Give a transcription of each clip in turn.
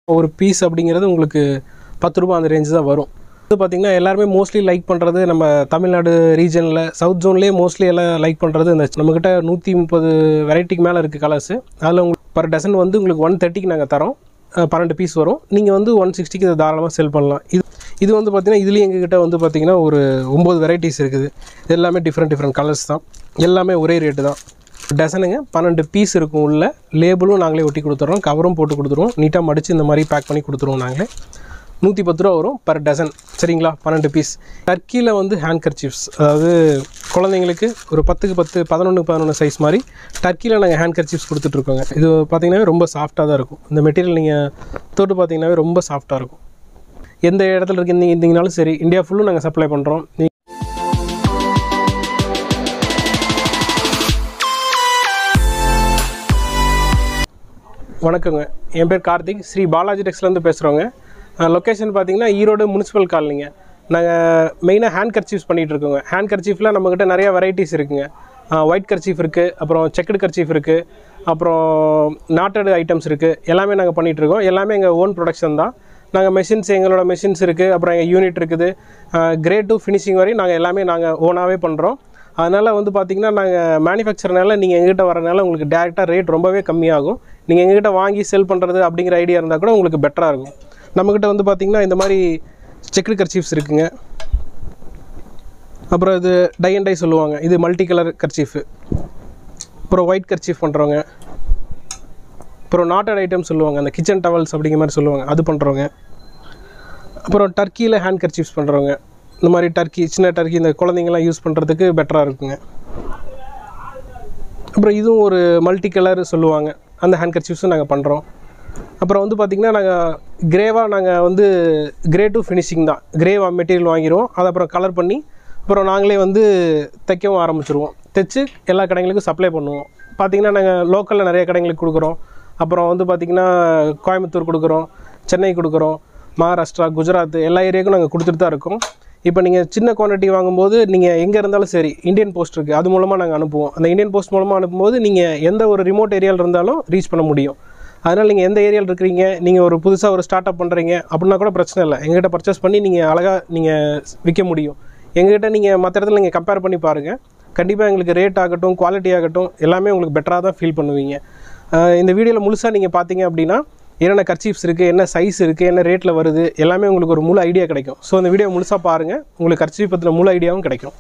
ஒரு பீஸ் அப்படிங்கிறது உங்களுக்கு பத்து ரூபா அந்த ரேஞ்சு தான் வரும் இது பார்த்திங்கன்னா எல்லாருமே மோஸ்ட்லி லைக் பண்ணுறது நம்ம தமிழ்நாடு ரீஜனில் சவுத் ஜோன்லேயே மோஸ்ட்லி எல்லாம் லைக் பண்ணுறது இந்த நம்மக்கிட்ட நூற்றி முப்பது வெரைட்டிக்கு மேலே இருக்குது கலர்ஸு அதில் உங்களுக்கு பர் டசன் வந்து உங்களுக்கு ஒன் தேர்ட்டிக்கு நாங்கள் தரோம் அஹ் பன்னெண்டு பீஸ் வரும் நீங்கள் வந்து ஒன் சிக்ஸ்டிக்கு இதை தாராளமாக செல் பண்ணலாம் இது இது வந்து பார்த்திங்கன்னா இதுலேயும் எங்ககிட்ட வந்து பார்த்திங்கன்னா ஒரு ஒம்பது வெரைட்டிஸ் இருக்குது இது எல்லாமே டிஃப்ரெண்ட் டிஃப்ரெண்ட் கலர்ஸ் தான் எல்லாமே ஒரே ரேட்டு தான் டசனுங்க பன்னெண்டு பீஸ் இருக்கும் உள்ள லேபிளும் நாங்களே ஒட்டி கொடுத்துட்றோம் கவரும் போட்டு கொடுத்துருவோம் நீட்டாக மடித்து இந்த மாதிரி பேக் பண்ணி கொடுத்துருவோம் நாங்களே நூற்றி பத்து ரூபா வரும் பர் டசன் சரிங்களா பன்னெண்டு பீஸ் டர்க்கியில் வந்து ஹேண்ட் கர்ச்சீஃப்ஸ் அதாவது குழந்தைங்களுக்கு ஒரு பத்துக்கு பத்து பதினொன்று பதினொன்று சைஸ் மாதிரி டர்க்கியில் நாங்கள் ஹேண்ட் கர்ச்சீஃப்ஸ் கொடுத்துட்ருக்கோங்க இது பார்த்தீங்கன்னாவே ரொம்ப சாஃப்டாக தான் இருக்கும் இந்த மெட்டீரியல் நீங்கள் தொட்டு பார்த்தீங்கன்னாவே ரொம்ப சாஃப்டாக இருக்கும் எந்த இடத்துல இருக்கு இருந்தீங்கனாலும் சரி இந்தியா ஃபுல்லும் நாங்கள் சப்ளை பண்ணுறோம் நீ வணக்கங்க என் பேர் கார்த்திக் ஸ்ரீ பாலாஜி டெக்ஸ்லேருந்து பேசுகிறோங்க லொக்கேஷன் பார்த்தீங்கன்னா ஈரோடு முனிசிபல் காலனிங்க நாங்கள் மெயினாக ஹேண்ட் கர்ச்சீஃப்ஸ் பண்ணிகிட்டு இருக்கோங்க ஹேண்ட் கர்ச்சீஃபில் நம்மக்கிட்ட நிறைய வெரைட்டிஸ் இருக்குங்க ஒயிட் கர்ச்சீஃப் இருக்குது அப்புறம் செக்குடு கர்ச்சீஃப் இருக்குது அப்புறம் நாட்டடு ஐட்டம்ஸ் இருக்குது எல்லாமே நாங்கள் பண்ணிகிட்டு இருக்கோம் எல்லாமே எங்கள் ஓன் ப்ரொடக்ஷன் தான் நாங்கள் மெஷின்ஸ் எங்களோட மெஷின்ஸ் இருக்குது அப்புறம் எங்கள் யூனிட் இருக்குது கிரேட் டு ஃபினிஷிங் வரையும் நாங்கள் எல்லாமே நாங்கள் ஓனாகவே பண்ணுறோம் அதனால் வந்து பார்த்திங்கன்னா நாங்கள் மேனுஃபேக்சர்னால நீங்கள் எங்ககிட்ட வரனால உங்களுக்கு டேரெக்டாக ரேட் ரொம்பவே கம்மியாகும் நீங்கள் எங்ககிட்ட வாங்கி செல் பண்ணுறது அப்படிங்கிற ஐடியா இருந்தால் கூட உங்களுக்கு பெட்டராக இருக்கும் நம்மக்கிட்ட வந்து பார்த்திங்கன்னா இந்த மாதிரி செக்குடு கர்ச்சீஃப்ஸ் இருக்குங்க அப்புறம் இது டை அண்ட் டை சொல்லுவாங்க இது மல்டி கலர் கர்ச்சீஃபு அப்புறம் ஒயிட் கர்ச்சீஃப் பண்ணுறவங்க அப்புறம் நாட்டட் ஐட்டம் சொல்லுவாங்க அந்த கிச்சன் டவல்ஸ் அப்படிங்கிற மாதிரி சொல்லுவாங்க அது பண்ணுறவங்க அப்புறம் டர்க்கியில் ஹேண்ட் கர்ச்சீஃப்ஸ் பண்ணுறவங்க இந்த மாதிரி டர்க்கி சின்ன டர்க்கி இந்த குழந்தைங்கலாம் யூஸ் பண்ணுறதுக்கு பெட்டராக இருக்குங்க அப்புறம் இதுவும் ஒரு மல்டி கலர் சொல்லுவாங்க அந்த ஹேண்ட் கர்ச்சீஃப்ஸும் நாங்கள் பண்ணுறோம் அப்புறம் வந்து பார்த்திங்கன்னா நாங்கள் கிரேவாக நாங்கள் வந்து கிரே டு ஃபினிஷிங் தான் கிரேவா மெட்டீரியல் வாங்கிடுவோம் அதை அப்புறம் கலர் பண்ணி அப்புறம் நாங்களே வந்து தைக்கவும் ஆரம்பிச்சிருவோம் தைச்சு எல்லா கடைங்களுக்கும் சப்ளை பண்ணுவோம் பார்த்திங்கன்னா நாங்கள் லோக்கலில் நிறைய கடைங்களுக்கு கொடுக்குறோம் அப்புறம் வந்து பார்த்திங்கன்னா கோயம்புத்தூர் கொடுக்குறோம் சென்னை கொடுக்குறோம் மகாராஷ்டிரா குஜராத் எல்லா ஏரியாவுக்கும் நாங்கள் கொடுத்துட்டு தான் இருக்கோம் இப்போ நீங்கள் சின்ன குவான்டிட்டி வாங்கும்போது நீங்கள் எங்கே இருந்தாலும் சரி இந்தியன் போஸ்ட் இருக்குது அது மூலமாக நாங்கள் அனுப்புவோம் அந்த இந்தியன் போஸ்ட் மூலமாக அனுப்பும்போது நீங்கள் எந்த ஒரு ரிமோட் ஏரியாவில் இருந்தாலும் ரீச் பண்ண முடியும் அதனால் நீங்கள் எந்த ஏரியாவில் இருக்கிறீங்க நீங்கள் ஒரு புதுசாக ஒரு ஸ்டார்ட் அப் பண்ணுறீங்க அப்படின்னா கூட பிரச்சனை இல்லை எங்ககிட்ட பர்ச்சேஸ் பண்ணி நீங்கள் அழகாக நீங்கள் விற்க முடியும் எங்ககிட்ட நீங்கள் மற்ற இடத்துல நீங்கள் கம்பேர் பண்ணி பாருங்கள் கண்டிப்பாக எங்களுக்கு ரேட் ஆகட்டும் குவாலிட்டி ஆகட்டும் எல்லாமே உங்களுக்கு பெட்டராக தான் ஃபீல் பண்ணுவீங்க அஹ் இந்த வீடியோவில் முழுசாக நீங்கள் பார்த்தீங்க அப்படின்னா என்னென்ன கர்ச்சீஃப்ஸ் இருக்குது என்ன சைஸ் இருக்குது என்ன ரேட்டில் வருது எல்லாமே உங்களுக்கு ஒரு முழு ஐடியா கிடைக்கும் ஸோ இந்த வீடியோ முழுசாக பாருங்கள் உங்களுக்கு கர்ச்சீஃப் பற்றின முழு ஐடியாவும் கிடைக்கும்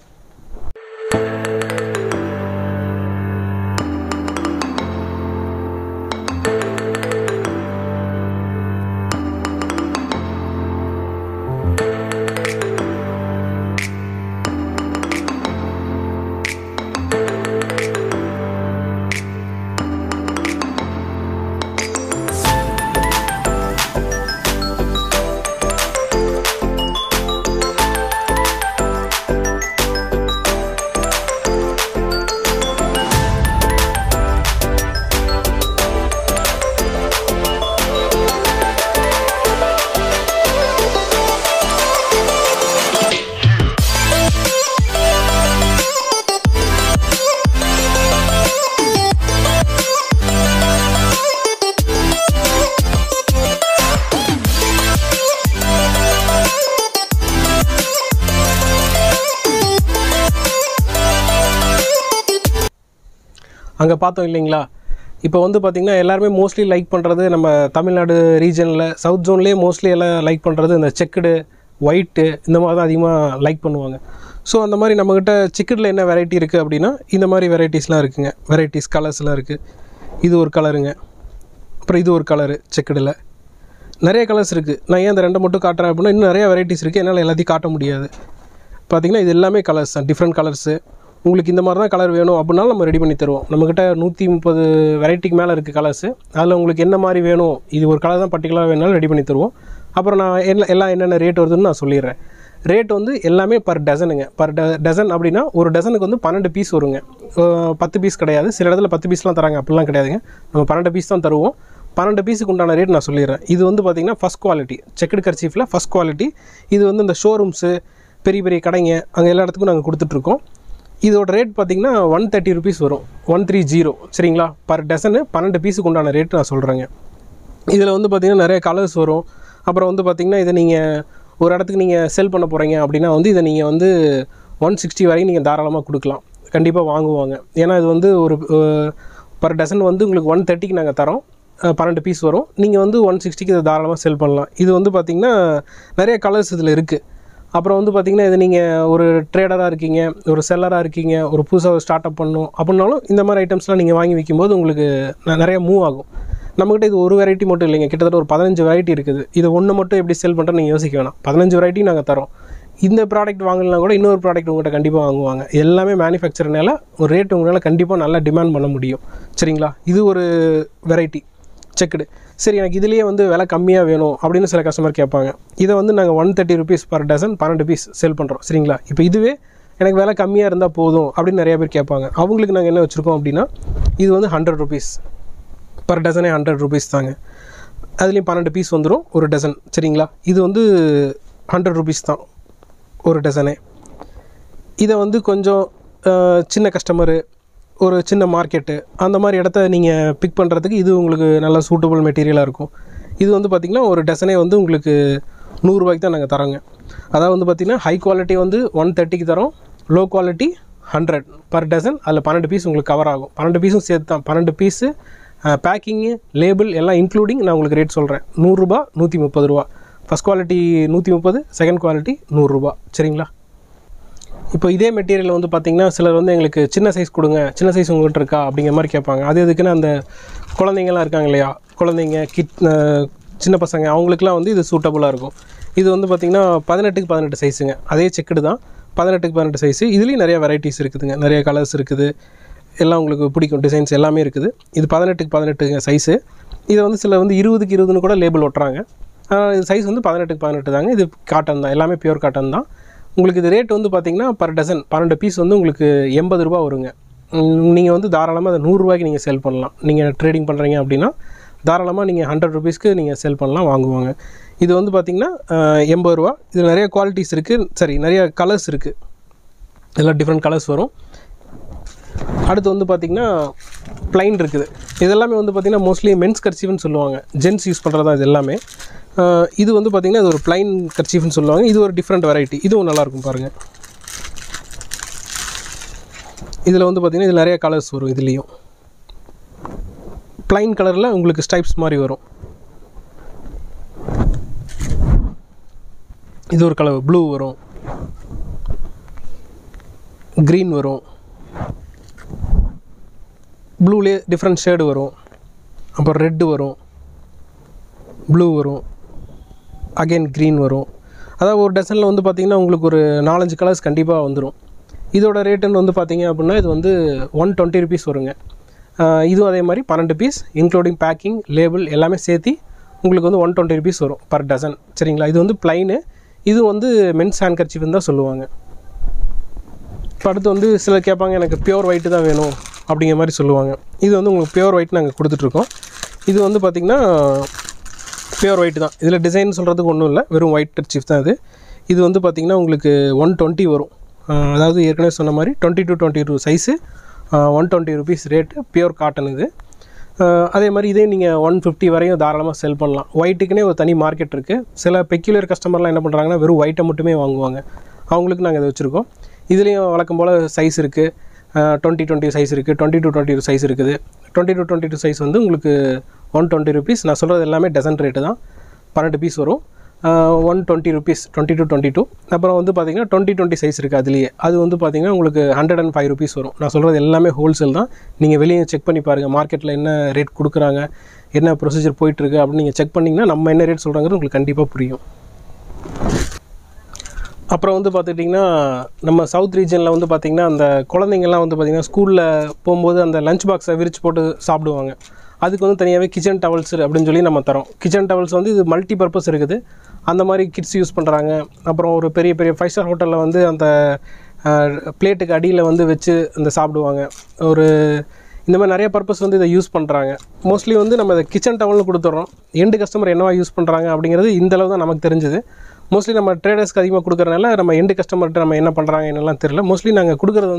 அங்கே பார்த்தோம் இல்லைங்களா இப்போ வந்து பார்த்திங்கன்னா எல்லாருமே மோஸ்ட்லி லைக் பண்ணுறது நம்ம தமிழ்நாடு ரீஜனில் சவுத் ஜோன்லேயே மோஸ்ட்லி எல்லாம் லைக் பண்ணுறது இந்த செக்குடு ஒயிட்டு இந்த மாதிரி தான் அதிகமாக லைக் பண்ணுவாங்க ஸோ அந்த மாதிரி நம்மக்கிட்ட செக்குடில் என்ன வெரைட்டி இருக்குது அப்படின்னா இந்த மாதிரி வெரைட்டிஸ்லாம் இருக்குங்க வெரைட்டிஸ் கலர்ஸ்லாம் இருக்குது இது ஒரு கலருங்க அப்புறம் இது ஒரு கலரு செக்குடில் நிறைய கலர்ஸ் இருக்குது நான் ஏன் அந்த ரெண்டை மட்டும் காட்டுறேன் அப்படின்னா இன்னும் நிறைய வெரைட்டிஸ் இருக்குது என்னால் எல்லாத்தையும் காட்ட முடியாது பார்த்தீங்கன்னா இது எல்லாமே கலர்ஸ் தான் டிஃப்ரெண்ட் கலர்ஸு உங்களுக்கு இந்த மாதிரி தான் கலர் வேணும் அப்படின்னாலும் நம்ம ரெடி பண்ணி தருவோம் நம்மக்கிட்ட நூற்றி முப்பது வெரைட்டிக்கு மேலே இருக்குது கலர்ஸு அதில் உங்களுக்கு என்ன மாதிரி வேணும் இது ஒரு கலர் தான் பர்டிகுலராக வேணாலும் ரெடி பண்ணி தருவோம் அப்புறம் நான் எல்லா எல்லாம் என்னென்ன ரேட் வருதுன்னு நான் சொல்லிடுறேன் ரேட் வந்து எல்லாமே பர் டசனுங்க பர் ட டசன் அப்படின்னா ஒரு டசனுக்கு வந்து பன்னெண்டு பீஸ் வருங்க அஹ் பத்து பீஸ் கிடையாது சில இடத்துல பத்து பீஸ்லாம் தராங்க அப்படிலாம் கிடையாதுங்க நம்ம பன்னெண்டு பீஸ் தான் தருவோம் பன்னெண்டு பீஸுக்கு உண்டான ரேட் நான் சொல்லிடுறேன் இது வந்து பார்த்திங்கன்னா ஃபஸ்ட் குவாலிட்டி செக்குடு கர்ச்சீஃபில் ஃபஸ்ட் குவாலிட்டி இது வந்து இந்த ஷோரூம்ஸு பெரிய பெரிய கடைங்க அங்கே எல்லா இடத்துக்கும் நாங்கள் கொடுத்துட்ருக்கோம் இதோட ரேட் பார்த்தீங்கன்னா ஒன் தேர்ட்டி ருபீஸ் வரும் ஒன் த்ரீ ஜீரோ சரிங்களா பர் டசனு பன்னெண்டு பீஸுக்கு உண்டான ரேட் நான் சொல்கிறேங்க இதில் வந்து பார்த்திங்கன்னா நிறைய கலர்ஸ் வரும் அப்புறம் வந்து பார்த்திங்கன்னா இதை நீங்கள் ஒரு இடத்துக்கு நீங்கள் செல் பண்ண போகிறீங்க அப்படின்னா வந்து இதை நீங்கள் வந்து ஒன் சிக்ஸ்டி வரைக்கும் நீங்கள் தாராளமாக கொடுக்கலாம் கண்டிப்பாக வாங்குவாங்க ஏன்னா இது வந்து ஒரு பர் டசன் வந்து உங்களுக்கு ஒன் தேர்ட்டிக்கு நாங்கள் தரோம் அஹ், பன்னெண்டு பீஸ் வரும் நீங்கள் வந்து ஒன் சிக்ஸ்டிக்கு இதை தாராளமாக செல் பண்ணலாம் இது வந்து பார்த்திங்கன்னா நிறைய கலர்ஸ் இதில் இருக்குது அப்புறம் வந்து பார்த்திங்கன்னா இது நீங்கள் ஒரு ட்ரேடராக இருக்கீங்க ஒரு செல்லராக இருக்கீங்க ஒரு புதுசாக ஸ்டார்ட் அப் பண்ணணும் அப்படின்னாலும் இந்த மாதிரி ஐட்டம்ஸ்லாம் நீங்கள் வாங்கி விற்கும்போது உங்களுக்கு ந- நிறைய மூவ் ஆகும் நம்மகிட்ட இது ஒரு வெரைட்டி மட்டும் இல்லைங்க கிட்டத்தட்ட ஒரு பதினஞ்சு வெரைட்டி இருக்குது இது ஒன்று மட்டும் எப்படி செல் பண்ணுறேன்னு நீங்கள் யோசிக்க வேணாம் பதினஞ்சு வெரைட்டி நாங்கள் தரோம் இந்த ப்ராடக்ட் வாங்கலாம் கூட இன்னொரு ப்ராடக்ட் உங்கள்கிட்ட கண்டிப்பாக வாங்குவாங்க எல்லாமே மேனுஃபேக்சர்னால ஒரு ரேட் உங்களால் கண்டிப்பாக நல்லா டிமாண்ட் பண்ண முடியும் சரிங்களா இது ஒரு வெரைட்டி செக்குடு சரி எனக்கு இதுலேயே வந்து விலை கம்மியாக வேணும் அப்படின்னு சில கஸ்டமர் கேட்பாங்க இதை வந்து நாங்கள் one thirty rupees per dozen பன்னெண்டு பீஸ் செல் பண்ணுறோம் சரிங்களா இப்போ இதுவே எனக்கு விலை கம்மியாக இருந்தால் போதும் அப்படின்னு நிறைய பேர் கேட்பாங்க அவங்களுக்கு நாங்கள் என்ன வச்சுருக்கோம் அப்படின்னா இது வந்து ஹண்ட்ரட் ருபீஸ் பர் டசனே ஹண்ட்ரட் ருபீஸ் தாங்க அதுலேயும் பன்னெண்டு பீஸ் வந்துடும் ஒரு டசன் சரிங்களா இது வந்து ஹண்ட்ரட் ருபீஸ் தான் ஒரு டசனே இதை வந்து கொஞ்சம் அஹ், சின்ன கஸ்டமரு ஒரு சின்ன மார்க்கெட்டு அந்த மாதிரி இடத்த நீங்கள் பிக் பண்ணுறதுக்கு இது உங்களுக்கு நல்ல சூட்டபுள் மெட்டீரியலாக இருக்கும் இது வந்து பார்த்திங்கன்னா ஒரு டசனே வந்து உங்களுக்கு நூறுரூவாய்க்கு தான் நாங்கள் தரோங்க அதாவது வந்து பார்த்திங்கன்னா ஹை குவாலிட்டி வந்து ஒன் தேர்ட்டிக்கு தரோம் low quality hundred per dozen அதில் பன்னெண்டு பீஸ் உங்களுக்கு கவர் ஆகும் பன்னெண்டு பீஸும் சேர்த்து தான் பன்னெண்டு பீஸு பேக்கிங்கு லேபிள் எல்லாம் இன்க்ளூடிங் நான் உங்களுக்கு ரேட் சொல்கிறேன் நூறுரூபா நூற்றி முப்பது ரூபா ஃபஸ்ட் குவாலிட்டி நூற்றி முப்பது செகண்ட் குவாலிட்டி நூறுரூபா சரிங்களா இப்போ இதே மெட்டீரியல் வந்து பார்த்தீங்கன்னா சிலர் வந்து எங்களுக்கு சின்ன சைஸ் கொடுங்க சின்ன சைஸ் உங்கள்கிட்ட இருக்கா அப்படிங்கிற மாதிரி கேட்பாங்க அது எதுக்குன்னு அந்த குழந்தைங்கலாம் இருக்காங்க இல்லையா குழந்தைங்க கிட் அஹ், சின்ன பசங்க அவங்களுக்குலாம் வந்து இது சூட்டபுளாக இருக்கும் இது வந்து பார்த்திங்கன்னா பதினெட்டுக்கு பதினெட்டு சைஸுங்க அதே செக்குடு தான் பதினெட்டுக்கு பதினெட்டு சைஸு இதுலேயும் நிறைய வெரைட்டிஸ் இருக்குதுங்க நிறைய கலர்ஸ் இருக்குது எல்லாம் உங்களுக்கு பிடிக்கும் டிசைன்ஸ் எல்லாமே இருக்குது இது பதினெட்டுக்கு பதினெட்டுங்க சைஸு இதை வந்து சில வந்து இருபதுக்கு இருபதுன்னு கூட லேபிள் ஒட்டுறாங்க ஆனால் இது சைஸ் வந்து பதினெட்டுக்கு பதினெட்டு தாங்க இது காட்டன் தான் எல்லாமே பியூர் காட்டன் தான் உங்களுக்கு இது ரேட் வந்து பார்த்தீங்கன்னா பர் டசன் பன்னெண்டு பீஸ் வந்து உங்களுக்கு எண்பது ரூபா வருங்க நீங்கள் வந்து தாராளமாக அதை நூறுரூவாய்க்கு நீங்கள் செல் பண்ணலாம் நீங்கள் ட்ரேடிங் பண்ணுறீங்க அப்படின்னா தாராளமாக நீங்கள் ஹண்ட்ரட் ருபீஸ்க்கு நீங்கள் செல் பண்ணலாம் வாங்குவாங்க இது வந்து பார்த்திங்கன்னா எண்பது ரூபா இதில் நிறைய குவாலிட்டிஸ் இருக்குது சரி நிறைய கலர்ஸ் இருக்குது எல்லாம் டிஃப்ரெண்ட் கலர்ஸ் வரும் அடுத்து வந்து பார்த்திங்கன்னா ப்ளைன் இருக்குது இதெல்லாமே வந்து பார்த்திங்கன்னா மோஸ்ட்லி மென்ஸ் கர்ச்சீஃப்னு சொல்லுவாங்க ஜென்ஸ் யூஸ் பண்ணுறது தான் இது எல்லாமே அஹ் இது வந்து பார்த்திங்கன்னா இது ஒரு ப்ளைன் கர்ச்சீஃப்னு சொல்லுவாங்க இது ஒரு டிஃப்ரெண்ட் வெரைட்டி இதுவும் நல்லாயிருக்கும் பாருங்கள் இதில் வந்து பார்த்திங்கன்னா இதில் நிறைய கலர்ஸ் வரும் இதுலேயும் ப்ளைன் கலரில் உங்களுக்கு ஸ்டைப்ஸ் மாதிரி வரும் இது ஒரு கலர் ப்ளூ வரும் க்ரீன் வரும் ப்ளூலேயே டிஃப்ரெண்ட் ஷேடு வரும் அப்புறம் ரெட்டு வரும் ப்ளூ வரும் அகைன் க்ரீன் வரும் அதாவது ஒரு டசனில் வந்து பார்த்திங்கன்னா உங்களுக்கு ஒரு நாலஞ்சு கலர்ஸ் கண்டிப்பாக வந்துடும் இதோட ரேட்டுன்னு வந்து பார்த்தீங்க அப்படின்னா இது வந்து ஒன் டுவெண்ட்டி ருபீஸ் வருங்க ஆஹ் இதுவும் அதே மாதிரி பன்னெண்டு பீஸ் இன்க்ளூடிங் பேக்கிங் லேபிள் எல்லாமே சேர்த்து உங்களுக்கு வந்து ஒன் டுவெண்ட்டி ருபீஸ் வரும் பர் டசன் சரிங்களா இது வந்து ப்ளைனு இது வந்து மென்ஸ் ஹேண்ட் கர்ச்சிஃப்னு தான் சொல்லுவாங்க இப்போ அடுத்து வந்து சிலர் கேட்பாங்க எனக்கு பியூர் ஒயிட்டு தான் வேணும் அப்படிங்கிற மாதிரி சொல்லுவாங்க இது வந்து உங்களுக்கு பியூர் ஒயிட் நாங்கள் கொடுத்துட்ருக்கோம் இது வந்து பார்த்திங்கன்னா பியூர் ஒயிட் தான் இதில் டிசைன் சொல்கிறதுக்கு ஒன்றும் இல்லை வெறும் ஒயிட் கர்ச்சீஃப் தான் இது இது வந்து பார்த்திங்கன்னா உங்களுக்கு ஒன் டுவெண்ட்டி வரும் ஆஹ் அதாவது ஏற்கனவே சொன்ன மாதிரி twenty to twenty two size one twenty rupees rate pure cotton இது ஆஹ் அதே மாதிரி இதே நீங்கள் ஒன் ஃபிஃப்டி வரையும் தாராளமாக செல் பண்ணலாம் ஒயிட்டுக்குனே ஒரு தனி மார்க்கெட் இருக்குது சில பெக்யூலர் கஸ்டமர்லாம் என்ன பண்ணுறாங்கன்னா வெறும் ஒயிட்டை மட்டுமே வாங்குவாங்க அவங்களுக்கு நாங்கள் இதை வச்சுருக்கோம் இதுலேயும் வழக்கம் போல் சைஸ் இருக்குது டுவெண்ட்டி டுவெண்ட்டி சைஸ் இருக்குது twenty to twenty two size இருக்குது twenty to twenty two size வந்து உங்களுக்கு ஒன் டுவெண்ட்டி ருபீஸ் நான் சொல்கிறது எல்லாமே டசன் ரேட்டு தான் பன்னெண்டு பீஸ் வரும் one twenty rupees twenty to twenty two அப்புறம் வந்து பார்த்தீங்கன்னா டுவெண்ட்டி டுவெண்ட்டி சைஸ் இருக்குது அதுலேயே அது வந்து பார்த்தீங்கன்னா உங்களுக்கு ஹண்ட்ரட் அண்ட் ஃபைவ் ருபீஸ் வரும் நான் சொல்கிறது எல்லாமே ஹோல்சேல் தான் நீங்கள் வெளியே செக் பண்ணி பாருங்கள் மார்க்கெட்டில் என்ன ரேட் கொடுக்குறாங்க என்ன ப்ரொசீஜர் போயிட்டுருக்கு அப்படின்னு நீங்கள் செக் பண்ணிங்கன்னா நம்ம என்ன ரேட் சொல்கிறாங்கிறது உங்களுக்கு கண்டிப்பாக புரியும் அப்புறம் வந்து பார்த்துட்டிங்கன்னா நம்ம சவுத் ரீஜனில் வந்து பார்த்திங்கன்னா அந்த குழந்தைங்கள்லாம் வந்து பார்த்திங்கன்னா ஸ்கூலில் போகும்போது அந்த லஞ்ச் பாக்ஸை விரிச்சு போட்டு சாப்பிடுவாங்க அதுக்கு வந்து தனியாகவே கிச்சன் டவல்ஸ் அப்படின்னு சொல்லி நம்ம தரோம் கிச்சன் டவல்ஸ் வந்து இது மல்டி பர்பஸ் இருக்குது அந்த மாதிரி கிட்ஸ் யூஸ் பண்ணுறாங்க அப்புறம் ஒரு பெரிய பெரிய ஃபைவ் ஸ்டார் ஹோட்டலில் வந்து அந்த பிளேட்டுக்கு அடியில் வந்து வச்சு அந்த சாப்பிடுவாங்க ஒரு இந்த மாதிரி நிறைய பர்பஸ் வந்து இதை யூஸ் பண்ணுறாங்க மோஸ்ட்லி வந்து நம்ம இதை கிச்சன் டவல்னு கொடுத்துட்றோம் எண்டு கஸ்டமர் என்னவா யூஸ் பண்ணுறாங்க அப்படிங்கிறது இந்த அளவு தான் நமக்கு தெரிஞ்சுது மோஸ்ட்லி நம்ம ட்ரேடர்ஸ்க்கு அதிகமாக கொடுக்குறனால நம்ம எண்டு கஸ்டமர்கிட்ட நம்ம என்ன பண்ணுறாங்க என்னெல்லாம் தெரியல மோஸ்ட்லி நாங்கள் கொடுக்குறது வந்து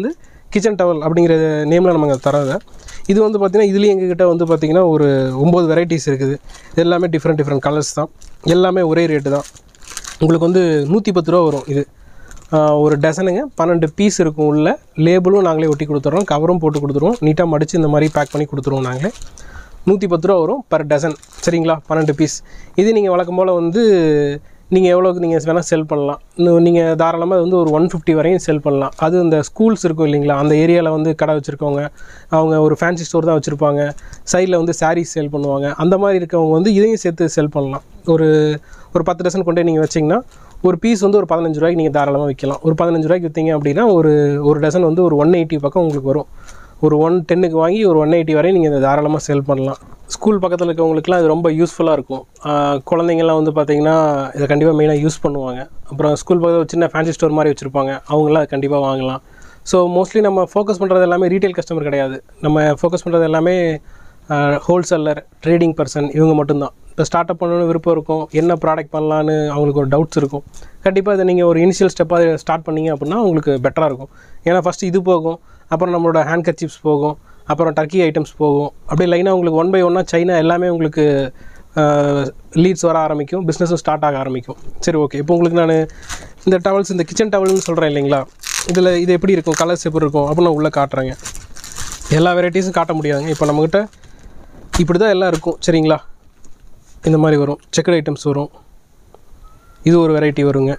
கிச்சன் டவல் அப்படிங்கிற நேமில் நம்ம தரதை இது வந்து பார்த்திங்கன்னா இதுலேயும் எங்ககிட்ட வந்து பார்த்திங்கன்னா ஒரு ஒம்பது வெரைட்டிஸ் இருக்குது இது எல்லாமே டிஃப்ரெண்ட் டிஃப்ரெண்ட் கலர்ஸ் தான் எல்லாமே ஒரே ரேட்டு தான் உங்களுக்கு வந்து நூற்றி பத்து ரூபா வரும் இது ஆஹ் ஒரு டசனுங்க பன்னெண்டு பீஸ் இருக்கும் உள்ள லேபிளும் நாங்களே ஒட்டி கொடுத்துட்றோம் கவரும் போட்டு கொடுத்துருவோம் நீட்டாக மடித்து இந்த மாதிரி பேக் பண்ணி கொடுத்துருவோம் நாங்களே நூற்றி பத்து ரூபா வரும் பர் டசன் சரிங்களா பன்னெண்டு பீஸ் இது நீங்கள் வழக்கம் போல் வந்து நீங்கள் எவ்வளோக்கு நீங்கள் வேணால் செல் பண்ணலாம் இன்னும் நீங்கள் தாராளமாக வந்து ஒரு ஒன் ஃபிஃப்டி வரையும் செல் பண்ணலாம் அது இந்த ஸ்கூல்ஸ் இருக்கும் இல்லைங்களா அந்த ஏரியாவில் வந்து கடை வச்சுருக்கவங்க அவங்க ஒரு ஃபேன்சி ஸ்டோர் தான் வச்சுருப்பாங்க சைடில் வந்து சாரீஸ் சேல் பண்ணுவாங்க அந்த மாதிரி இருக்கவங்க வந்து இதையும் சேர்த்து செல் பண்ணலாம் ஒரு ஒரு பத்து டசன் கொண்டே நீங்கள் வச்சிங்கன்னா ஒரு பீஸ் வந்து ஒரு பதினஞ்சு ரூபாய்க்கு நீங்கள் தாராளமாக விற்கலாம் ஒரு பதினஞ்சு ரூபாய்க்கு விற்றீங்க அப்படின்னா ஒரு ஒரு டசன் வந்து ஒரு ஒன் எயிட்டி பக்கம் உங்களுக்கு வரும் ஒரு ஒன் டென்னுக்கு வாங்கி ஒரு ஒன் எயிட்டி வரையும் நீங்கள் இதை தாராளமாக சேல் பண்ணலாம் ஸ்கூல் பக்கத்தில் இருக்கவங்களுக்குலாம் இது ரொம்ப யூஸ்ஃபுல்லாக இருக்கும் ஆஹ் குழந்தைங்கலாம் வந்து பார்த்தீங்கன்னா இதை கண்டிப்பாக மெயினாக யூஸ் பண்ணுவாங்க அப்புறம் ஸ்கூல் பக்கத்தில் ஒரு சின்ன ஃபேன்சி ஸ்டோர் மாதிரி வச்சுருப்பாங்க அவங்களாம் அதை கண்டிப்பாக வாங்கலாம் ஸோ மோஸ்ட்லி நம்ம ஃபோக்கஸ் பண்ணுறது எல்லாமே ரீட்டைல் கஸ்டமர் கிடையாது நம்ம ஃபோக்கஸ் பண்ணுறது எல்லாமே ஹோல்சேலர் ட்ரேடிங் பர்சன் இவங்க மட்டும்தான் இப்போ ஸ்டார்ட் அப் பண்ணணும்னு விருப்பம் இருக்கும் என்ன ப்ராடக்ட் பண்ணலான்னு அவங்களுக்கு ஒரு டவுட்ஸ் இருக்கும் கண்டிப்பாக இதை நீங்கள் ஒரு இனிஷியல் ஸ்டெப்பாக ஸ்டார்ட் பண்ணீங்க அப்படின்னா உங்களுக்கு பெட்டராக இருக்கும் ஏன்னா ஃபஸ்ட்டு இது போகும் அப்புறம் நம்மளோட ஹேண்ட் கர்ச்சிப்ஸ் போகும் அப்புறம் டர்க்கி ஐட்டம்ஸ் போகும் அப்படியே லைனாக உங்களுக்கு ஒன் பை ஒன்னாக சைனா எல்லாமே உங்களுக்கு லீட்ஸ் வர ஆரம்பிக்கும் பிஸ்னஸும் ஸ்டார்ட் ஆக ஆரம்பிக்கும் சரி ஓகே இப்போ உங்களுக்கு நான் இந்த டவல்ஸ் இந்த கிச்சன் டவல்னு சொல்கிறேன் இல்லைங்களா இதில் இது எப்படி இருக்கும் கலர்ஸ் எப்படி இருக்கும் அப்படின்னு நான் உள்ளே காட்டுறேங்க எல்லா வெரைட்டிஸும் காட்ட முடியாதுங்க இப்போ நம்மக்கிட்ட இப்படி தான் எல்லாம் இருக்கும் சரிங்களா இந்த மாதிரி வரும் செக்கட் ஐட்டம்ஸ் வரும் இது ஒரு வெரைட்டி வருங்க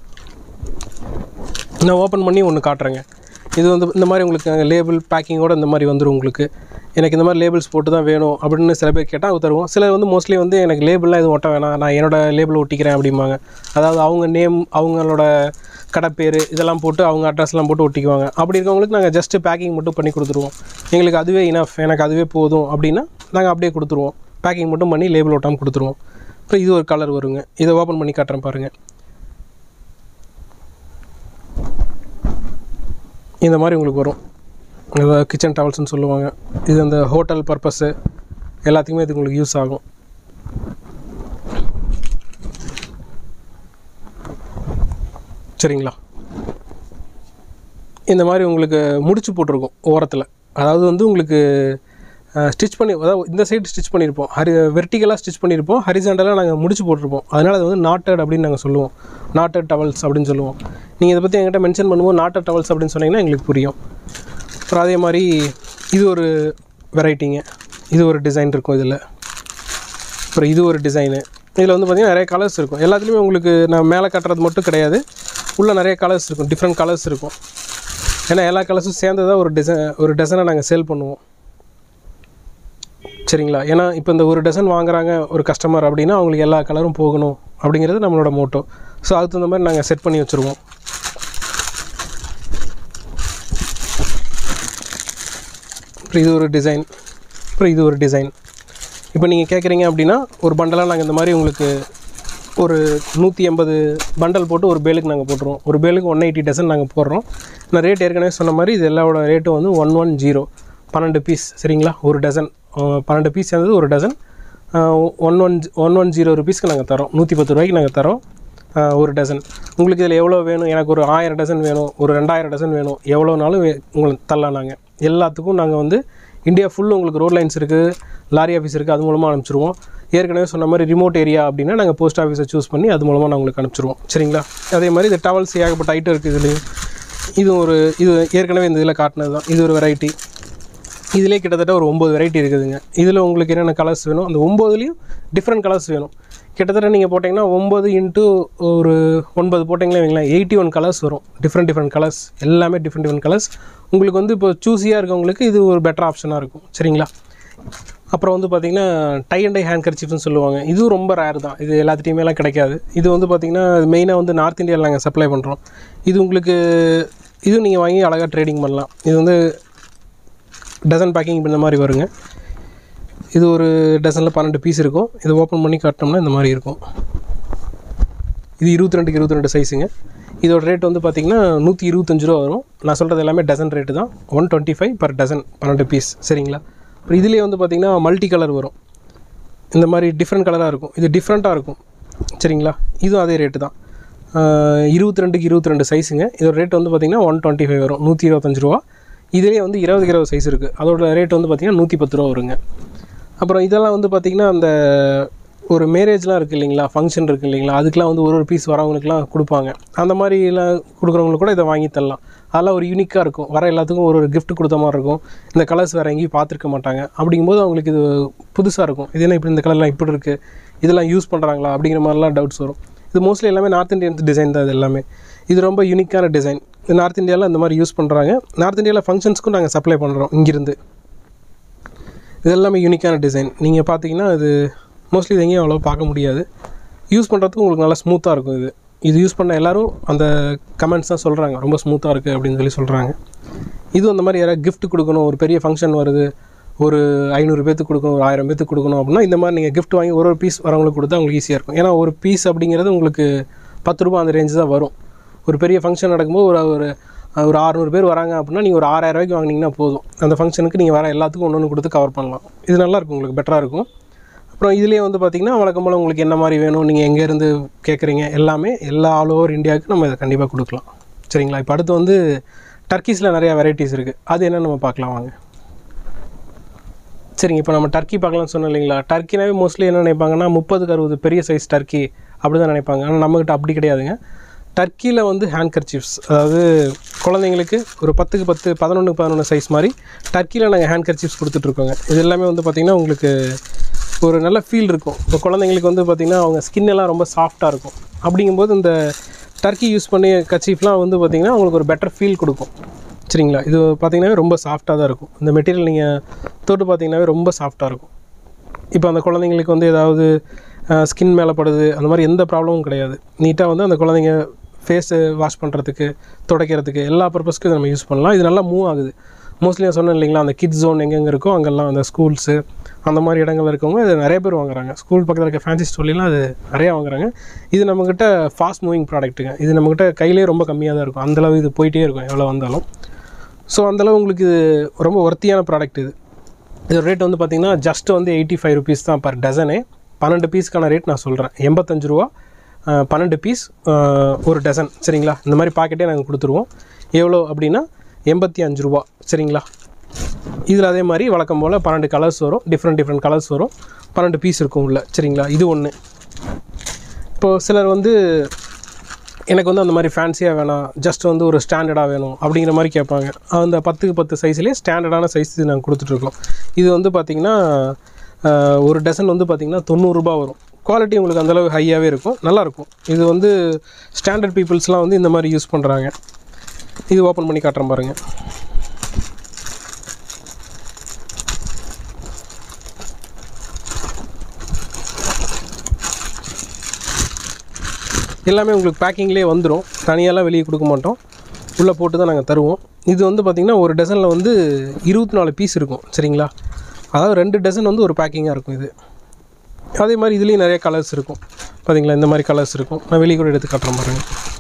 நான் ஓப்பன் பண்ணி ஒன்று காட்டுறேங்க இது வந்து இந்த மாதிரி உங்களுக்கு லேபிள் பேக்கிங்கோட இந்த மாதிரி வந்துடும் உங்களுக்கு எனக்கு இந்த மாதிரி லேபிள்ஸ் போட்டு தான் வேணும் அப்படின்னு சில பேர் கேட்டால் தருவோம் சிலர் வந்து மோஸ்ட்லி வந்து எனக்கு லேபிள்லாம் எதுவும் ஒட்ட வேணாம் நான் என்னோட லேபிள் ஒட்டிக்கிறேன் அப்படிம்பாங்க அதாவது அவங்க நேம் அவங்களோட கடை பேர் இதெல்லாம் போட்டு அவங்க அட்ரஸ்லாம் போட்டு ஒட்டிக்குவாங்க அப்படி இருக்கவங்களுக்கு நாங்கள் ஜஸ்ட்டு பேக்கிங் மட்டும் பண்ணி கொடுத்துருவோம் எங்களுக்கு அதுவே இனஃப் எனக்கு அதுவே போதும் அப்படின்னா நாங்கள் அப்படியே கொடுத்துருவோம் பேக்கிங் மட்டும் பண்ணி லேபிள் ஒட்டாமல் கொடுத்துருவோம் அப்புறம் இது ஒரு கலர் வருங்க இதை ஓப்பன் பண்ணி காட்டுறேன் பாருங்கள் இந்த மாதிரி உங்களுக்கு வரும் அதாவது கிச்சன் டவல்ஸ்னு சொல்லுவாங்க இது அந்த ஹோட்டல் பர்பஸ்ஸு எல்லாத்துக்குமே இது உங்களுக்கு யூஸ் ஆகும் சரிங்களா இந்த மாதிரி உங்களுக்கு முடிச்சு போட்டிருக்கும் ஓரத்தில் அதாவது வந்து உங்களுக்கு ஸ்டிச் பண்ணி அதாவது இந்த சைடு ஸ்டிச் பண்ணியிருப்போம் ஹரி வெர்டிக்கலாக ஸ்டிச் பண்ணியிருப்போம் ஹரிசாண்டலாக நாங்கள் முடிச்சு போட்டிருப்போம் அதனால் அது வந்து நாட்டட் அப்படின்னு நாங்கள் சொல்லுவோம் நாட்டட் டவல்ஸ் அப்படின்னு சொல்லுவோம் நீங்கள் இதை பற்றி என்கிட்ட மென்ஷன் பண்ணும்போது நாட்டட் டவல்ஸ் அப்படின்னு சொன்னீங்கன்னா எங்களுக்கு புரியும் அப்புறம் அதே மாதிரி இது ஒரு வெரைட்டிங்க இது ஒரு டிசைன் இருக்கும் இதில் அப்புறம் இது ஒரு டிசைனு இதில் வந்து பார்த்திங்கன்னா நிறைய கலர்ஸ் இருக்கும் எல்லாத்துலேயுமே உங்களுக்கு நான் மேலே கட்டுறது மட்டும் கிடையாது உள்ளே நிறைய கலர்ஸ் இருக்கும் டிஃப்ரெண்ட் கலர்ஸ் இருக்கும் ஏன்னா எல்லா கலர்ஸும் சேர்ந்து தான் ஒரு டிசைன் ஒரு டசனை நாங்கள் சேல் பண்ணுவோம் சரிங்களா ஏன்னா இப்போ இந்த ஒரு டசன் வாங்குறாங்க ஒரு கஸ்டமர் அப்படின்னா அவங்களுக்கு எல்லா கலரும் போகணும் அப்படிங்கிறது நம்மளோட மோட்டோ ஸோ அதுக்கு தகுந்த மாதிரி நாங்கள் செட் பண்ணி வச்சுருவோம் அப்புறம் இது ஒரு டிசைன் அப்புறம் இது ஒரு டிசைன் இப்போ நீங்கள் கேட்குறீங்க அப்படின்னா ஒரு பண்டலாக நாங்கள் இந்த மாதிரி உங்களுக்கு ஒரு நூற்றி எண்பது பண்டல் போட்டு ஒரு பேலுக்கு நாங்கள் போட்டுருவோம் ஒரு பேலுக்கு ஒன் எயிட்டி டசன் நாங்கள் போடுறோம் நான் ரேட் ஏற்கனவே சொன்ன மாதிரி இது எல்லாவோட ரேட்டும் வந்து ஒன் ஒன் ஜீரோ பன்னெண்டு பீஸ் சரிங்களா ஒரு டசன் அஹ் பன்னெண்டு பீஸ் சேர்ந்தது ஒரு dozen one one one one zero ருபீஸ்க்கு நாங்கள் தரோம் நூற்றி பத்து ரூபாய்க்கு நாங்கள் தரோம் அஹ் ஒரு டசன் உங்களுக்கு இதில் எவ்வளோ வேணும் எனக்கு ஒரு ஆயிரம் டசன் வேணும் ஒரு ரெண்டாயிரம் டசன் வேணும் எவ்வளோனாலும் வே- உங்களுக்கு தரலாம் நாங்கள் எல்லாத்துக்கும் நாங்கள் வந்து இந்தியா ஃபுல் உங்களுக்கு ரோட் லைன்ஸ் இருக்குது லாரி ஆஃபீஸ் இருக்குது அது மூலமாக அனுப்பிச்சிருவோம் ஏற்கனவே சொன்ன மாதிரி ரிமோட் ஏரியா அப்படின்னா நாங்கள் போஸ்ட் ஆஃபீஸை சூஸ் பண்ணி அது மூலமாக நான் உங்களுக்கு அனுப்பிச்சிருவோம் சரிங்களா அதே மாதிரி இந்த டவல்ஸ் ஏகப்பட்ட ஐட்டம் இருக்குது இதுலேயும் இது ஒரு இது ஏற்கனவே இந்த இதில் காட்டினது தான் இது ஒரு வெரைட்டி இதிலே கிட்டத்தட்ட ஒரு ஒம்பது வெரைட்டி இருக்குதுங்க இதில் உங்களுக்கு என்னென்ன கலர்ஸ் வேணும் அந்த ஒம்போதுலேயும் டிஃப்ரெண்ட் கலர்ஸ் வேணும் கிட்டத்தட்ட நீங்கள் போட்டிங்கன்னா ஒம்பது இன்ட்டு ஒரு ஒன்பது போட்டிங்களே வைங்களேன் எயிட்டி ஒன் கலர்ஸ் வரும் டிஃப்ரெண்ட் டிஃப்ரெண்ட் கலர்ஸ் எல்லாமே டிஃப்ரெண்ட் டிஃப்ரெண்ட் கலர்ஸ் உங்களுக்கு வந்து இப்போ சூஸியாக இருக்கவங்களுக்கு இது ஒரு பெட்டர் ஆப்ஷனாக இருக்கும் சரிங்களா அப்புறம் வந்து பார்த்திங்கன்னா டை அண்ட் டை ஹேண்ட் கர்ச்சிப்னு சொல்லுவாங்க இதுவும் ரொம்ப ரேர் தான் இது எல்லாத்துட்டையுமேலாம் கிடைக்காது இது வந்து பார்த்திங்கன்னா மெயினாக வந்து நார்த் இந்தியாவில் நாங்கள் சப்ளை பண்ணுறோம் இது உங்களுக்கு இதுவும் நீங்கள் வாங்கி அழகாக ட்ரேடிங் பண்ணலாம் இது வந்து டசன் பேக்கிங் பண்ண மாதிரி வருங்க இது ஒரு டசனில் பன்னெண்டு பீஸ் இருக்கும் இது ஓப்பன் பண்ணி காட்டினோம்னா இந்த மாதிரி இருக்கும் இது இருபத்தி ரெண்டுக்கு இருபத்தி ரெண்டு சைஸுங்க இதோட ரேட் வந்து பார்த்திங்கன்னா நூற்றி இருபத்தஞ்சு ரூபா வரும் நான் சொல்கிறது எல்லாமே டசன் ரேட்டு தான் one twenty five per dozen பன்னெண்டு பீஸ் சரிங்களா அப்புறம் இதுலேயே வந்து பார்த்திங்கன்னா மல்டி கலர் வரும் இந்த மாதிரி டிஃப்ரெண்ட் கலராக இருக்கும் இது டிஃப்ரெண்ட்டாக இருக்கும் சரிங்களா இதுவும் அதே ரேட்டு தான் இருபத்தி ரெண்டுக்கு இருபத்தி ரெண்டு சைஸுங்க இதோட ரேட் வந்து பார்த்திங்கன்னா ஒன் டுவெண்ட்டி ஃபைவ் வரும் நூற்றி இருபத்தஞ்சு ரூபா இதுலேயே வந்து இருபதுக்கு இருபது சைஸ் இருக்குது அதோட ரேட் வந்து பார்த்திங்கன்னா நூற்றி பத்து ரூபா வருங்க அப்புறம் இதெல்லாம் வந்து பார்த்திங்கன்னா அந்த ஒரு மேரேஜ்லாம் இருக்குது இல்லைங்களா ஃபங்க்ஷன் இருக்குது இல்லைங்களா அதுக்கெலாம் வந்து ஒரு ஒரு பீஸ் வரவங்களுக்குலாம் கொடுப்பாங்க அந்த மாதிரிலாம் கொடுக்குறவங்களுக்கு கூட இதை வாங்கி தரலாம் அதெல்லாம் ஒரு யூனிக்காக இருக்கும் வர எல்லாத்துக்கும் ஒரு ஒரு gift கொடுத்த மாதிரி இருக்கும் இந்த கலர்ஸ் வேறு எங்கேயும் பார்த்துருக்க மாட்டாங்க அப்படிங்கும்போது அவங்களுக்கு இது புதுசாக இருக்கும் இது என்ன இப்படி இந்த கலர்லாம் இப்படி இருக்குது இதெல்லாம் யூஸ் பண்ணுறாங்களா அப்படிங்கிற மாதிரிலாம் டவுட்ஸ் வரும் இது மோஸ்ட்லி எல்லாமே நார்த் இந்தியன்ஸ் டிசைன் தான் இது எல்லாமே இது ரொம்ப யூனிக்கான டிசைன் நார்த் இந்தியாவில் இந்த மாதிரி யூஸ் பண்ணுறாங்க நார்த் இந்தியாவில் ஃபங்க்ஷன்ஸ்க்கும் நாங்கள் சப்ளை பண்ணுறோம் இங்கிருந்து இது எல்லாமே யூனிக்கான டிசைன் நீங்கள் பார்த்தீங்கன்னா இது மோஸ்ட்லி இது எங்கேயும் அவ்வளோ பார்க்க முடியாது யூஸ் பண்ணுறதுக்கு உங்களுக்கு நல்லா ஸ்மூத்தாக இருக்கும் இது இது யூஸ் பண்ண எல்லாரும் அந்த கமெண்ட்ஸ் தான் சொல்கிறாங்க ரொம்ப ஸ்மூத்தாக இருக்குது அப்படின்னு சொல்லி சொல்கிறாங்க இதுவும் அந்த மாதிரி யாராவது gift கொடுக்கணும் ஒரு பெரிய ஃபங்க்ஷன் வருது ஒரு ஐநூறு பேத்துக்கு கொடுக்கணும் ஒரு ஆயிரம் பேத்துக்கு கொடுக்கணும் அப்படின்னா இந்த மாதிரி நீங்கள் gift வாங்கி ஒரு ஒரு பீஸ் வரவங்களுக்கு கொடுத்தா உங்களுக்கு ஈஸியாக இருக்கும் ஏன்னா ஒரு பீஸ் அப்படிங்கிறது உங்களுக்கு பத்து ரூபா அந்த ரேஞ்சு தான் வரும் ஒரு பெரிய ஃபங்க்ஷன் நடக்கும்போது ஒரு ஒரு ஒரு அறநூறு பேர் வராங்க அப்படின்னா நீங்கள் ஒரு ஆறாயிரம் ரூபாய்க்கு வாங்கினீங்கன்னா போதும் அந்த ஃபங்க்ஷனுக்கு நீங்கள் வர எல்லாத்துக்கும் ஒன்று ஒன்று கொடுத்து கவர் பண்ணலாம் இது நல்லா இருக்கும் உங்களுக்கு பெட்டராக இருக்கும் அப்புறம் இதுலேயே வந்து பார்த்திங்கன்னா வழக்கம் போல் உங்களுக்கு என்ன மாதிரி வேணும் நீங்கள் எங்கேருந்து கேட்குறீங்க எல்லாமே எல்லா ஆல் ஓவர் இந்தியாவுக்கு நம்ம இதை கண்டிப்பாக கொடுக்கலாம் சரிங்களா இப்போ அடுத்து வந்து டர்க்கீஸில் நிறையா வெரைட்டிஸ் இருக்குது அது என்ன நம்ம பார்க்கலாம் வாங்க சரிங்க இப்போ நம்ம டர்க்கி பார்க்கலாம்னு சொன்னோம் இல்லைங்களா டர்க்கினாவே மோஸ்ட்லி என்ன நினைப்பாங்கன்னா முப்பதுக்கு அறுபது பெரிய சைஸ் டர்க்கி அப்படி தான் நினைப்பாங்க ஆனால் நம்மக்கிட்ட அப்படி கிடையாதுங்க டர்க்கியில் வந்து ஹேண்ட் கர்ச்சீஃப்ஸ் அதாவது குழந்தைங்களுக்கு ஒரு பத்துக்கு பத்து பதினொன்று பதினொன்று சைஸ் மாதிரி டர்க்கியில் நாங்கள் ஹேண்ட் கர்ச்சீஃப்ஸ் கொடுத்துட்ருக்கோங்க இது எல்லாமே வந்து பார்த்திங்கன்னா உங்களுக்கு ஒரு நல்ல ஃபீல் இருக்கும் இப்போ குழந்தைங்களுக்கு வந்து பார்த்திங்கன்னா அவங்க ஸ்கின் எல்லாம் ரொம்ப சாஃப்டாக இருக்கும் அப்படிங்கும்போது இந்த டர்க்கி யூஸ் பண்ணி கர்ச்சீஃப்லாம் வந்து பார்த்திங்கன்னா அவங்களுக்கு ஒரு பெட்டர் ஃபீல் கொடுக்கும் சரிங்களா இது பார்த்திங்கன்னாவே ரொம்ப சாஃப்டாக தான் இருக்கும் இந்த மெட்டீரியல் நீங்கள் தொட்டு பார்த்தீங்கன்னாவே ரொம்ப சாஃப்டாக இருக்கும் இப்போ அந்த குழந்தைங்களுக்கு வந்து ஏதாவது ஸ்கின் மேலே படுது அந்த மாதிரி எந்த ப்ராப்ளமும் கிடையாது நீட்டாக வந்து அந்த குழந்தைங்க ஃபேஸு வாஷ் பண்ணுறதுக்கு துடைக்கிறதுக்கு எல்லா பர்பஸ்க்கும் இதை நம்ம யூஸ் பண்ணலாம் இது நல்லா மூவ் ஆகுது மோஸ்ட்லி நான் சொன்னேன் இல்லைங்களா அந்த கிட்ஸ் ஜோன் எங்கெங்கே இருக்கோ அங்கெல்லாம் அந்த ஸ்கூல்ஸு அந்த மாதிரி இடங்கள்ல இருக்கவங்க இது நிறைய பேர் வாங்குறாங்க ஸ்கூல் பக்கத்தில் இருக்க ஃபேன்சி ஸ்டோர்லாம் அது நிறையா வாங்குறாங்க இது நம்மக்கிட்ட ஃபாஸ்ட் மூவிங் ப்ராடக்ட்டுங்க இது நம்மக்கிட்ட கையிலே ரொம்ப கம்மியாக தான் இருக்கும் அந்தளவு இது போயிட்டே இருக்கும் எவ்வளோ வந்தாலும் ஸோ அந்தளவு உங்களுக்கு இது ரொம்ப ஒர்த்தியான ப்ராடக்ட் இது இது ரேட் வந்து பார்த்தீங்கன்னா ஜஸ்ட் வந்து எயிட்டி ஃபைவ் ருபீஸ் தான் பர் டசனே பன்னெண்டு பீஸ்க்கான ரேட் நான் சொல்கிறேன் எண்பத்தஞ்சு ரூபா அஹ், பன்னெண்டு பீஸ் ஒரு டசன் சரிங்களா இந்த மாதிரி பாக்கெட்டே நாங்கள் கொடுத்துருவோம் எவ்வளோ அப்படின்னா எண்பத்தி அஞ்சு ரூபா சரிங்களா இதில் அதே மாதிரி வழக்கம் போல் பன்னெண்டு கலர்ஸ் வரும் டிஃப்ரெண்ட் டிஃப்ரெண்ட் கலர்ஸ் வரும் பன்னெண்டு பீஸ் இருக்கும் உள்ள சரிங்களா இது ஒன்று இப்போது சிலர் வந்து எனக்கு வந்து அந்த மாதிரி ஃபேன்சியாக வேணாம் ஜஸ்ட் வந்து ஒரு ஸ்டாண்டர்டாக வேணும் அப்படிங்கிற மாதிரி கேட்பாங்க அந்த பத்துக்கு பத்து சைஸ்லேயே ஸ்டாண்டர்டான சைஸ் இது நாங்கள் கொடுத்துட்ருக்கோம் இது வந்து பார்த்திங்கன்னா ஆஹ், ஒரு டசன் வந்து பார்த்திங்கன்னா தொண்ணூறுரூபா வரும் குவாலிட்டி உங்களுக்கு அந்தளவு ஹையாகவே இருக்கும் நல்லாயிருக்கும் இது வந்து ஸ்டாண்டர்ட் பீப்புள்ஸ்லாம் வந்து இந்த மாதிரி யூஸ் பண்ணுறாங்க இது ஓப்பன் பண்ணி காட்டுறேன் பாருங்கள் எல்லாமே உங்களுக்கு பேக்கிங்லேயே வந்துடும் தனியாலாம் வெளியே கொடுக்க மாட்டோம் உள்ளே போட்டு தான் நாங்கள் தருவோம் இது வந்து பார்த்திங்கன்னா ஒரு டசனில் வந்து இருபத்தி நாலு பீஸ் இருக்கும் சரிங்களா அதாவது ரெண்டு டசன் வந்து ஒரு பேக்கிங்காக இருக்கும் இது அதே மாதிரி இதுலேயும் நிறைய கலர்ஸ் இருக்கும் பார்த்தீங்களா இந்த மாதிரி கலர்ஸ் இருக்கும் நான் வெளியே கூட எடுத்து காட்டுறேன் பாருங்க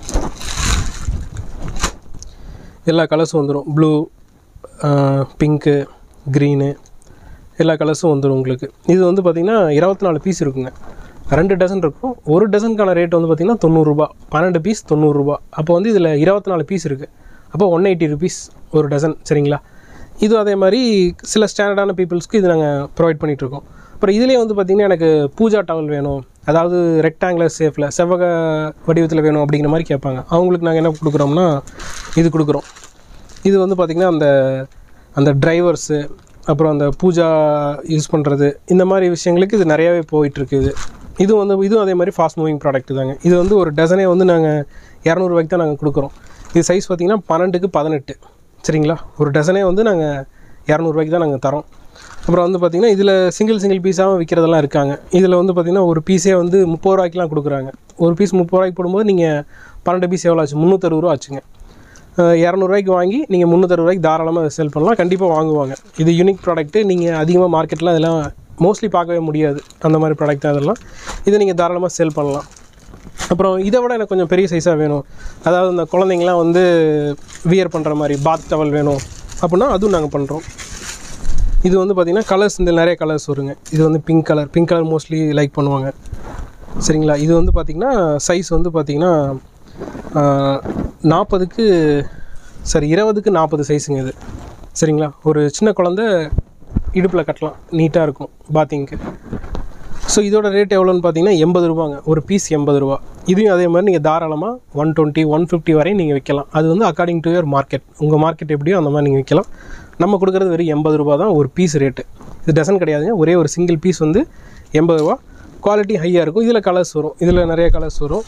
எல்லா கலர்ஸும் வந்துடும் ப்ளூ பிங்க்கு க்ரீனு எல்லா கலர்ஸும் வந்துடும் உங்களுக்கு இது வந்து பார்த்திங்கன்னா இருபத்தி நாலு பீஸ் இருக்குங்க ரெண்டு டசன் இருக்கும் ஒரு டசனுக்கான ரேட் வந்து பார்த்திங்கன்னா தொண்ணூறுரூபா பன்னெண்டு பீஸ் தொண்ணூறுரூபா அப்போ வந்து இதில் இருபத்தி நாலு பீஸ் இருக்குது அப்போ ஒன் எயிட்டி ருபீஸ் ஒரு டசன் சரிங்களா இது அதே மாதிரி சில ஸ்டாண்டர்டான பீப்புள்ஸ்க்கு இது நாங்கள் ப்ரொவைட் பண்ணிகிட்ருக்கோம் அப்புறம் இதுலேயே வந்து பார்த்திங்கன்னா எனக்கு பூஜா டவல் வேணும் அதாவது ரெக்டாங்குலர் ஷேப்பில் செவ்வக வடிவத்தில் வேணும் அப்படிங்கிற மாதிரி கேட்பாங்க அவங்களுக்கு நாங்கள் என்ன கொடுக்குறோம்னா இது கொடுக்குறோம் இது வந்து பார்த்திங்கன்னா அந்த அந்த டிரைவர்ஸு அப்புறம் அந்த பூஜா யூஸ் பண்ணுறது இந்த மாதிரி விஷயங்களுக்கு இது நிறையாவே போயிட்டுருக்கு இது இது வந்து இதுவும் அதே மாதிரி ஃபாஸ்ட் மூவிங் ப்ராடக்ட் தாங்க இது வந்து ஒரு டசனே வந்து நாங்கள் இரநூறுவாய்க்கு தான் நாங்கள் கொடுக்குறோம் இது சைஸ் பார்த்திங்கன்னா பன்னெண்டுக்கு பதினெட்டு சரிங்களா ஒரு டசனே வந்து நாங்கள் இரநூறுவாய்க்கு தான் நாங்கள் தரோம் அப்புறம் வந்து பார்த்திங்கன்னா இதில் சிங்கிள் சிங்கிள் பீஸாகவும் விற்கிறதெல்லாம் இருக்காங்க இதில் வந்து பார்த்திங்கன்னா ஒரு பீஸே வந்து முப்பது ரூபாய்க்குலாம் கொடுக்குறாங்க ஒரு பீஸ் முப்பது ரூபாய்க்கு போடும்போது நீங்கள் பன்னெண்டு பீஸ் எவ்வளோ ஆச்சு முந்நூற்றறுபது ரூபா ஆச்சுங்க அஹ் இரநூறுவாய்க்கு வாங்கி நீங்கள் முந்நூற்றறுபதுவாய்க்கு தாராளமாக செல் பண்ணலாம் கண்டிப்பாக வாங்குவாங்க இது யூனிக் ப்ராடக்ட்டு நீங்கள் அதிகமாக மார்க்கெட்டில் அதெல்லாம் மோஸ்ட்லி பார்க்கவே முடியாது அந்த மாதிரி ப்ராடக்ட் அதெல்லாம் இதை நீங்கள் தாராளமாக செல் பண்ணலாம் அப்புறம் இதை விட எனக்கு கொஞ்சம் பெரிய சைஸாக வேணும் அதாவது இந்த குழந்தைங்களாம் வந்து வியர் பண்ணுற மாதிரி பாத் டவல் வேணும் அப்படின்னா அதுவும் நாங்கள் பண்ணுறோம் இது வந்து பார்த்திங்கன்னா கலர்ஸ் இந்த நிறைய கலர்ஸ் வருங்க இது வந்து pink colour pink colour mostly like பண்ணுவாங்க சரிங்களா இது வந்து பார்த்திங்கன்னா சைஸ் வந்து பார்த்திங்கன்னா நாற்பதுக்கு சரி இருபதுக்கு நாற்பது சைஸுங்க இது சரிங்களா ஒரு சின்ன குழந்த இடுப்பில் கட்டலாம் நீட்டாக இருக்கும் பாத்திங்க்கு ஸோ இதோட ரேட் எவ்வளோன்னு பார்த்தீங்கன்னா எண்பது ரூபாங்க ஒரு பீஸ் எண்பது ரூபா இதையும் அதே மாதிரி நீங்கள் தாராளமாக ஒன் டுவெண்ட்டி ஒன் ஃபிஃப்டி வரையும் நீங்கள் விற்கலாம் அது வந்து அக்கார்டிங் டு யுவர் மார்க்கெட் உங்கள் மார்க்கெட் எப்படியோ அந்த மாதிரி நீங்கள் விற்கலாம் நம்ம கொடுக்குறது வெறும் எண்பது ரூபா தான் ஒரு பீஸ் ரேட்டு இது டசன் கிடையாதுங்க ஒரே ஒரு சிங்கிள் பீஸ் வந்து எண்பது ரூபா குவாலிட்டி ஹையாக இருக்கும் இதில் கலர்ஸ் வரும் இதில் நிறைய கலர்ஸ் வரும்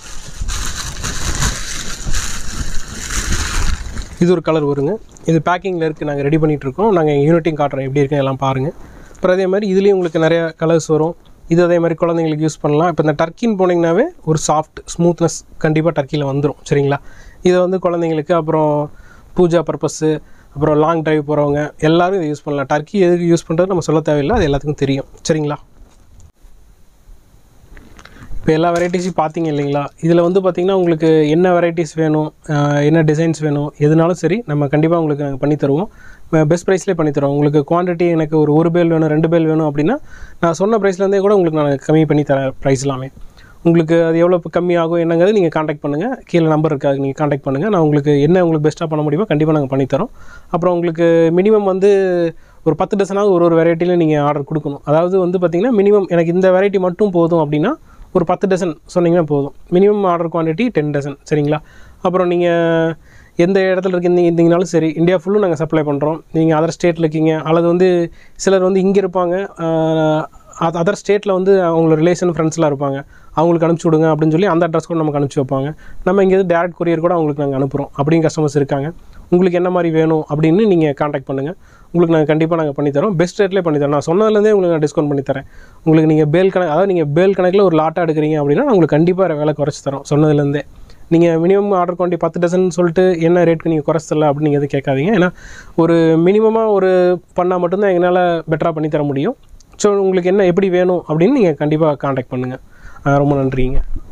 இது ஒரு கலர் வருங்க இது பேக்கிங்கில் இருக்குது நாங்கள் ரெடி பண்ணிகிட்ருக்கோம் நாங்கள் யூனிட்டையும் காட்டுறோம் எப்படி இருக்குன்னு எல்லாம் பாருங்கள் அப்புறம் அதே மாதிரி இதுலேயும் உங்களுக்கு நிறைய கலர்ஸ் வரும் இது அதே மாதிரி குழந்தைங்களுக்கு யூஸ் பண்ணலாம் இப்போ இந்த டர்க்கின்னு போனீங்கன்னாவே ஒரு சாஃப்ட் ஸ்மூத்னஸ் கண்டிப்பாக டர்க்கியில் வந்துடும் சரிங்களா இதை வந்து குழந்தைங்களுக்கு அப்புறம் பூஜா பர்பஸ்ஸு அப்புறம் லாங் டிரைவ் போகிறவங்க எல்லாரும் இதை யூஸ் பண்ணலாம் டர்க்கி எதுக்கு யூஸ் பண்ணுறது நம்ம சொல்ல தேவையில்லை அது எல்லாத்துக்கும் தெரியும் சரிங்களா இப்போ எல்லா வெரைட்டிஸையும் பார்த்தீங்க இல்லைங்களா இதில் வந்து பார்த்திங்கன்னா உங்களுக்கு என்ன வெரைட்டிஸ் வேணும் ஆஹ் என்ன டிசைன்ஸ் வேணும் எதுனாலும் சரி நம்ம கண்டிப்பாக உங்களுக்கு நாங்கள் பண்ணி தருவோம் பெஸ்ட் ப்ரைஸ்லேயே பண்ணி தருவோம் உங்களுக்கு குவான்டிட்டி எனக்கு ஒரு ஒரு பேல் வேணும் ரெண்டு பேல் வேணும் அப்படின்னா நான் சொன்ன ப்ரைஸ்லேருந்தே கூட உங்களுக்கு நான் கம்மி பண்ணி தரேன் ப்ரைஸ் எல்லாமே உங்களுக்கு அது எவ்வளோ கம்மியாகும் என்னங்கிறது நீங்கள் காண்டாக்ட் பண்ணுங்கள் கீழே நம்பர் இருக்காது நீங்கள் காண்டாக்ட் பண்ணுங்கள் நான் உங்களுக்கு என்ன உங்களுக்கு பெஸ்ட்டாக பண்ண முடியுமோ கண்டிப்பாக நாங்கள் பண்ணித்தரோம் அப்புறம் உங்களுக்கு மினிமம் வந்து ஒரு பத்து டசனாவது ஒரு ஒரு வெரைட்டியில் நீங்கள் ஆர்டர் கொடுக்கணும் அதாவது வந்து பார்த்திங்கன்னா மினிமம் எனக்கு இந்த வெரைட்டி மட்டும் போதும் அப்படின்னா ஒரு பத்து டசன் சொன்னீங்கன்னா போதும் minimum order quantity ten dozen சரிங்களா அப்புறம் நீங்கள் எந்த இடத்துல இருக்கீங்க இருந்தீங்கனாலும் சரி இந்தியா ஃபுல்லும் நாங்கள் சப்ளை பண்ணுறோம் நீங்கள் அதர் ஸ்டேட்டில் இருக்கீங்க அல்லது வந்து சிலர் வந்து இங்கே இருப்பாங்க அதர் ஸ்டேட்டில் வந்து அவங்களோட ரிலேஷன் ஃப்ரெண்ட்ஸ்லாம் இருப்பாங்க அவங்களுக்கு அனுப்பிச்சி விடுங்க அப்படின்னு சொல்லி அந்த அட்ரஸ் கூட நமக்கு அனுப்பிச்சி வைப்பாங்க நம்ம இங்கேருந்து டேரக்ட் கொரியர் கூட அவங்களுக்கு நாங்கள் அனுப்புகிறோம் அப்படின்னு கஸ்டமர்ஸ் இருக்காங்க உங்களுக்கு என்ன மாதிரி வேணும் அப்படின்னு நீங்கள் காண்டாக்ட் பண்ணுங்கள் உங்களுக்கு நாங்கள் கண்டிப்பாக நாங்கள் பண்ணித்தரோம் பெஸ்ட் ரேட்லேயே பண்ணித்தரோம் நான் சொன்னதுலேருந்தே உங்களுக்கு நான் டிஸ்கவுண்ட் பண்ணித்தரேன் உங்களுக்கு நீங்கள் பேல் கணக்கு அதாவது நீங்கள் பேல் கணக்கில் ஒரு லாட்டாக எடுக்கிறீங்க அப்படின்னா நான் உங்களுக்கு கண்டிப்பாக விலை குறைச்சி தரோம் சொன்னதுலேருந்தே நீங்கள் மினிமம் ஆர்டர் குவான்டி பத்து டசன் சொல்லிட்டு என்ன ரேட்டுக்கு நீங்கள் குறைச்சி தரல அப்படின்னு நீங்கள் எதுவும் கேட்காதீங்க ஏன்னா ஒரு மினிமமாக ஒரு பண்ணால் மட்டும்தான் எங்களால் பெட்டராக பண்ணி தர முடியும் ஸோ உங்களுக்கு என்ன எப்படி வேணும் அப்படின்னு நீங்கள் கண்டிப்பாக காண்டாக்ட் பண்ணுங்கள் ரொம்ப நன்றிங்க